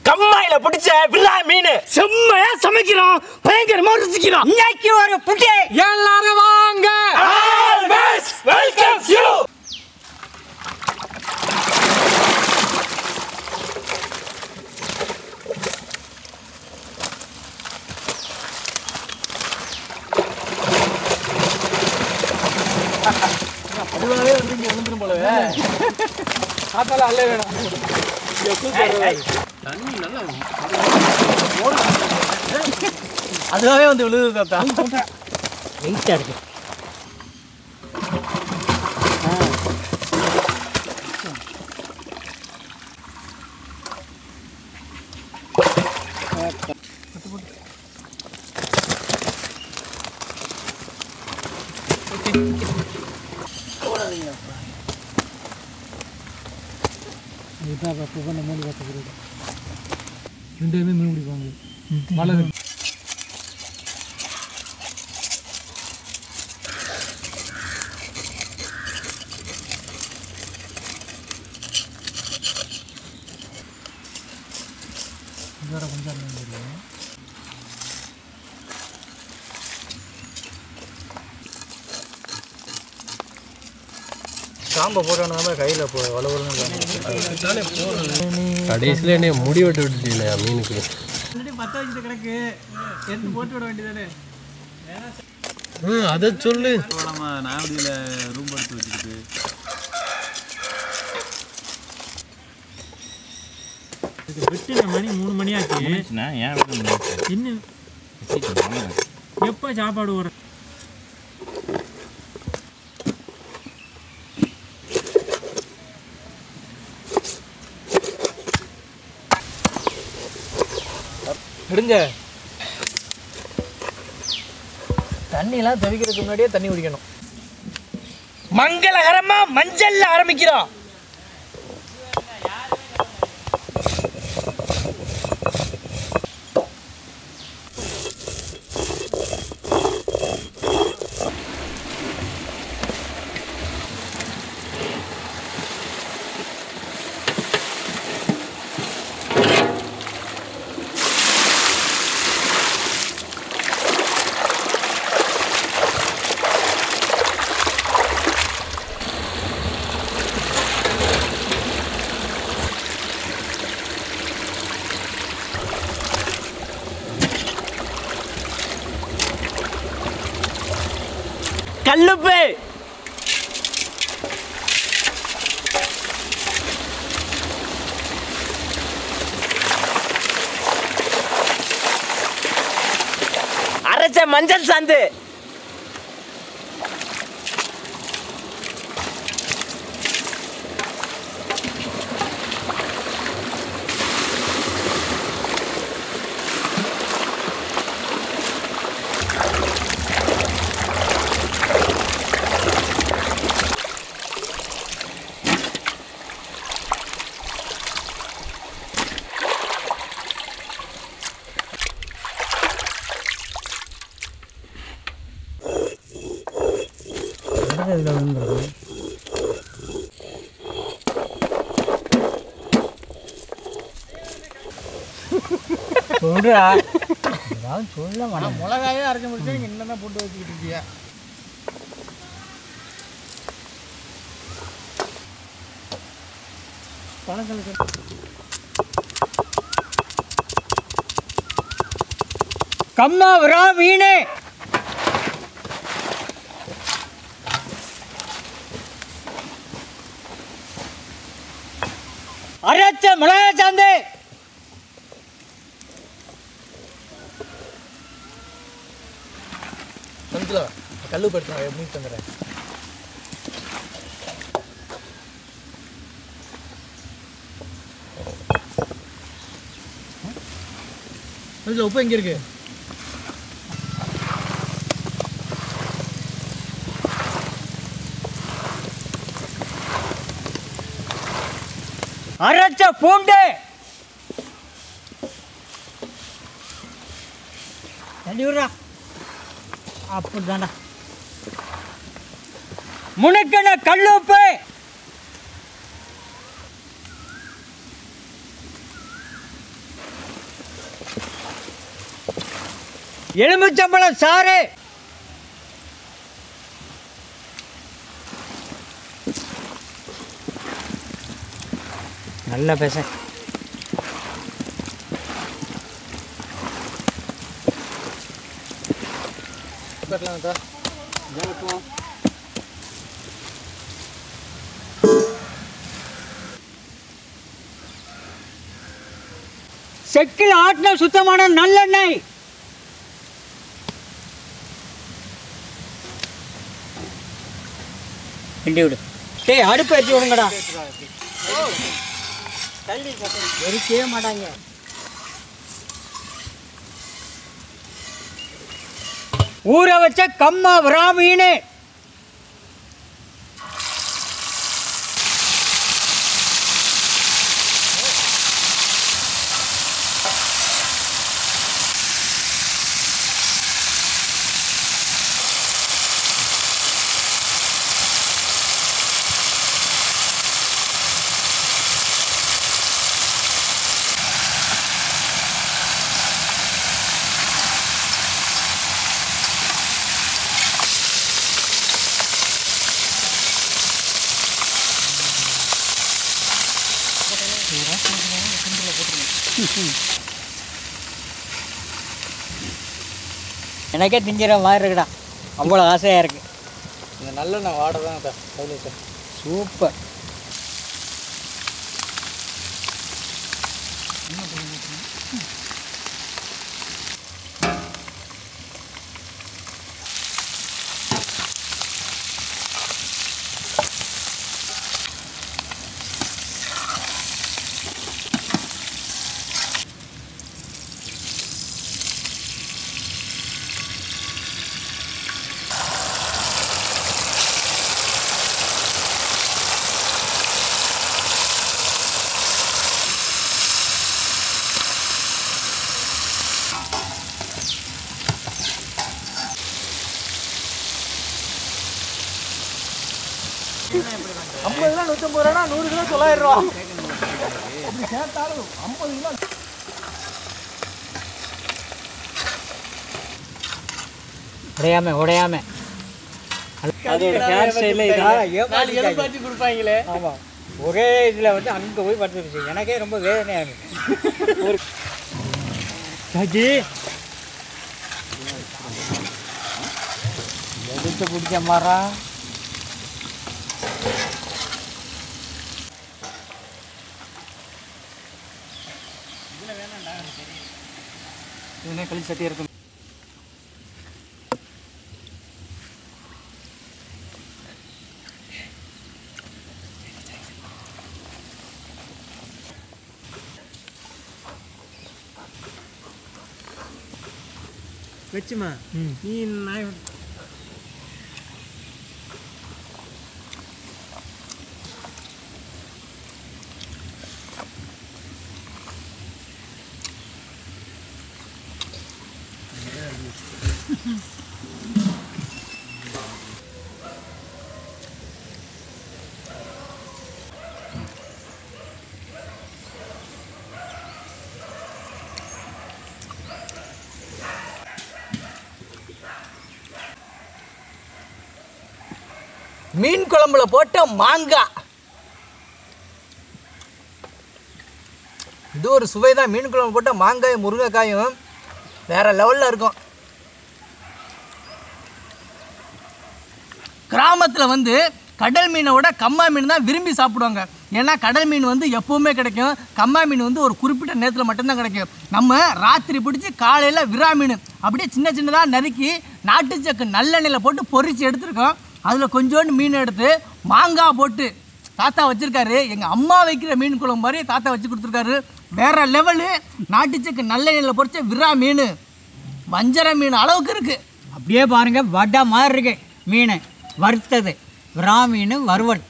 கம்மாயில பிடிச்ச விழா மீன் செம்மையா சமைக்கிறோம் பயங்கரமா ருசிக்கிறோம் இன்னைக்கு ஒரு புட்டி எல்லாரும் வாங்க ஆல்வேஸ் வெல்கம் யூ காத்தால அல்ல வேணும் அதுவாவே வந்து விழுது தாத்தா வெயிட்டா இருக்கு ரெண்டுமே மீன் பிடிப்பாங்க மழை காம்பை போட்டோன்னா கையில் போ வளவலன்னு கடைசியில் என்ன முடி வெட்டு விட்டுட்டீங்களா மீனுக்கு பத்த வச்சுட்டு கிடக்கு எடுத்து போட்டு விட வேண்டியதானே ம் அதை சொல்லு நம்ம நாவடியில் ரூம் எடுத்து வச்சுக்கிட்டு விட்டு மணி மூணு மணி ஆச்சு என்ன எப்போ சாப்பாடு வர எடுங்க தண்ணிலாம் தவிக்கிறதுக்கு முன்னாடியே தண்ணி குடிக்கணும் மங்களகரமா மஞ்சள்ல ஆரம்பிக்கிறோம் கல்லுப்பு அரைச்ச மஞ்சள் சாந்து சொல்றா ஏதாவது சொல்ல வேணாம் மிளகாயே அரைச்சி முடிச்சு நீங்கள் என்னென்ன போட்டு வச்சுக்கிட்டு இருக்கீங்க பழங்களுக்கு கம்மா விரா மீனே அரைச்ச மிளகா சாந்து சந்தில கல்லு படுத்து எப்படி தந்துடுறேன் இதில் உப்பு எங்கே இருக்கு அரைச்ச பூண்டு தண்ணி விடுறா அப்படிதான்டா முனுக்கன கல்லுப்பு எலுமிச்சம்பழம் சாறு நல்ல பேச செக்கில் ஆட்டின சுத்தமான நல்லெண்ணெய் கிண்டி விடு டேய் அடுப்பு ஏற்றி விடுங்கடா எரிக்கவே மாட்டாங்க ஊற வச்ச கம்மா விராமீனு எனக்கே திங்கிற மாதிரி இருக்குடா அவ்வளோ ஆசையாக இருக்கு இந்த நல்லெண்ணெய் வாட தான் கையில் சூப்பர் ஐம்பது கிலோ நூற்றம்பது ரூபா நூறு கிலோ தொள்ளாயிரம் ரூபா உடையாம உடையாம அதோட ஹேர் ஸ்டைலில் எலும்பாச்சி கொடுப்பாங்களே ஆமாம் ஒரே இதில் வந்து அங்கே போய் படுத்துருச்சு எனக்கே ரொம்ப வேதனையாக இருக்கு ஒரு சாஜி எடுத்து பிடிச்ச மரம் இதுனே களி சட்டி இருக்கும் வச்சுமா நீ நான் மீன் குழம்புல போட்ட மாங்காய் இது ஒரு சுவை தான் மீன் குழம்பு போட்ட மாங்காயும் முருங்கைக்காயும் வேற லெவலில் இருக்கும் கிராமத்தில் வந்து கடல் மீனை விட கம்மா மீன் தான் விரும்பி சாப்பிடுவாங்க ஏன்னா கடல் மீன் வந்து எப்போவுமே கிடைக்கும் கம்மா மீன் வந்து ஒரு குறிப்பிட்ட நேரத்தில் மட்டும்தான் கிடைக்கும் நம்ம ராத்திரி பிடிச்சி காலையில் விரா மீன் அப்படியே சின்ன சின்னதாக நறுக்கி நாட்டு சக்கு நல்லெண்ணெயில் போட்டு பொரிச்சு எடுத்துருக்கோம் அதில் கொஞ்சோண்டு மீன் எடுத்து மாங்காய் போட்டு தாத்தா வச்சிருக்காரு எங்கள் அம்மா வைக்கிற மீன் குழம்பு மாதிரி தாத்தா வச்சு கொடுத்துருக்காரு வேற லெவலு நாட்டு சக்கு நல்லெண்ணெயில் பொரிச்ச விரா மீன் வஞ்சர மீன் அளவுக்கு இருக்குது அப்படியே பாருங்க வடை மாதிரி இருக்கு மீன் வறுத்தது விரா மீன் வறுவல்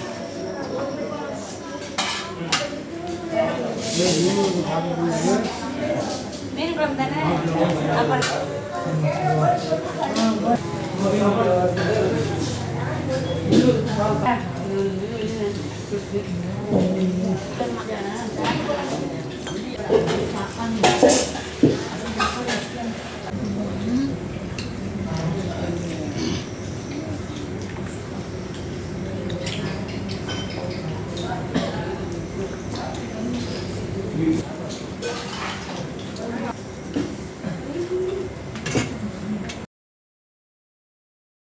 மீன் குழம்பு தானே அப்புறம்